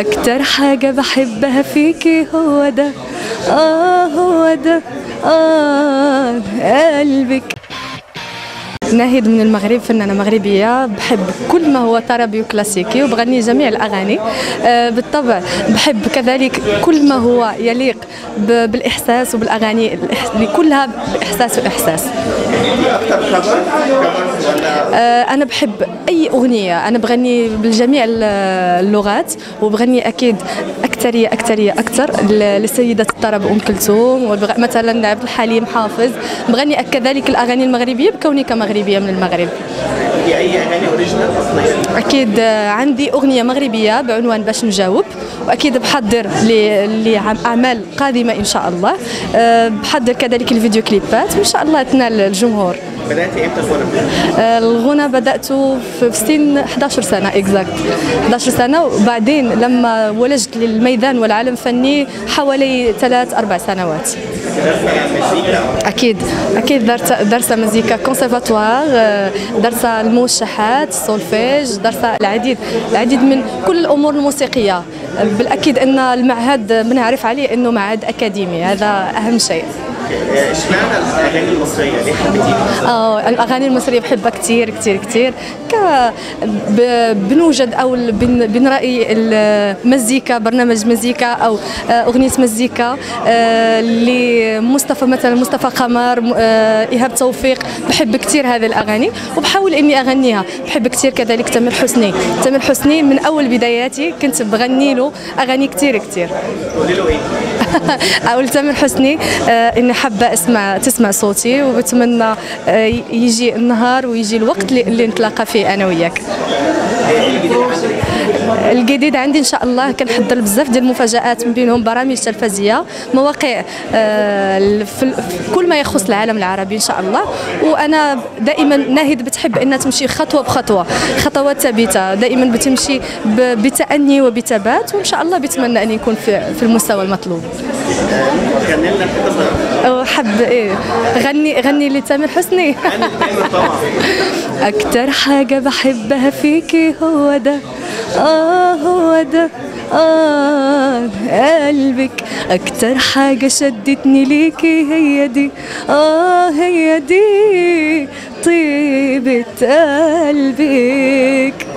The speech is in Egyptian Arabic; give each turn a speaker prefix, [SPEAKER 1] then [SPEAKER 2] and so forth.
[SPEAKER 1] أكتر حاجة بحبها فيكي هو ده آه هو ده آه قلبك ناهد من المغرب فنانة مغربية بحب كل ما هو طربي وكلاسيكي وبغني جميع الأغاني آه، بالطبع بحب كذلك كل ما هو يليق ب- بالإحساس وبالأغاني الإح- اللي كلها بإحساس وإحساس آه، أنا بحب أي أغنية أنا بغني بجميع ال- اللغات وبغني أكيد أكثرية أكثرية أكثر ل- لسيدة الطرب أم كلثوم وبغ- مثلا عبد الحليم حافظ بغني كذلك الأغاني المغربية بكوني كمغربية من المغرب
[SPEAKER 2] في اي اغاني اوريجينال اصليه
[SPEAKER 1] اكيد آه، عندي اغنيه مغربيه بعنوان باش نجاوب واكيد بحضر ل- لاعمال قادمه ان شاء الله آه، بحضر كذلك الفيديو كليبات وان شاء الله تنال الجمهور
[SPEAKER 2] بدات امتى الغنى؟
[SPEAKER 1] آه، الغنى بدات في سن 11 سنه اكزاكت 11 سنه وبعدين لما ولجت للميدان والعالم الفني حوالي ثلاث اربع سنوات اكيد اكيد درت درس مزيكا كونسرفاتوار آه، درس الموشحات السولفيج درس العديد العديد من كل الامور الموسيقيه بالاكيد ان المعهد بنعرف عليه انه معهد اكاديمي هذا اهم شيء
[SPEAKER 2] اشمعنى الاغاني المصريه؟ ليه حبيتيها؟
[SPEAKER 1] اه الاغاني المصريه بحبها كثير كثير كثير ك ب- بنوجد او ال- بن- بنراي المزيكا برنامج مزيكا او آه، اغنيه مزيكا آه، لمصطفى مثلا مصطفى قمر م- آه، ايهاب توفيق بحب كثير هذه الاغاني وبحاول اني اغنيها بحب كثير كذلك تامر حسني تامر حسني من اول بداياتي كنت بغني له اغاني كثير كثير
[SPEAKER 2] قولي له ايه؟
[SPEAKER 1] اقول تامر حسني آه، اني حابه اسمع تسمع صوتي وبتمنى آه، يجي النهار ويجي الوقت اللي- اللي نتلاقى فيه انا وياك الجديد عندي ان شاء الله كنحضر بزاف ديال المفاجات من بينهم برامج تلفزيه مواقع آه، في ال- في كل ما يخص العالم العربي ان شاء الله وانا دائما ناهد بتحب انها تمشي خطوه بخطوه خطوات ثابته دائما بتمشي ب- بتاني وبثبات وان شاء الله بتمنى ان يكون في في المستوى المطلوب
[SPEAKER 2] غني لنا كده صراحه
[SPEAKER 1] حب ايه غني غني لتامر حسني
[SPEAKER 2] انا تامر طبعا
[SPEAKER 1] اكتر حاجة بحبها فيكي هو ده اه هو ده آه قلبك أكتر حاجة شدتني ليكي هي دي آه هي دي طيبة قلبك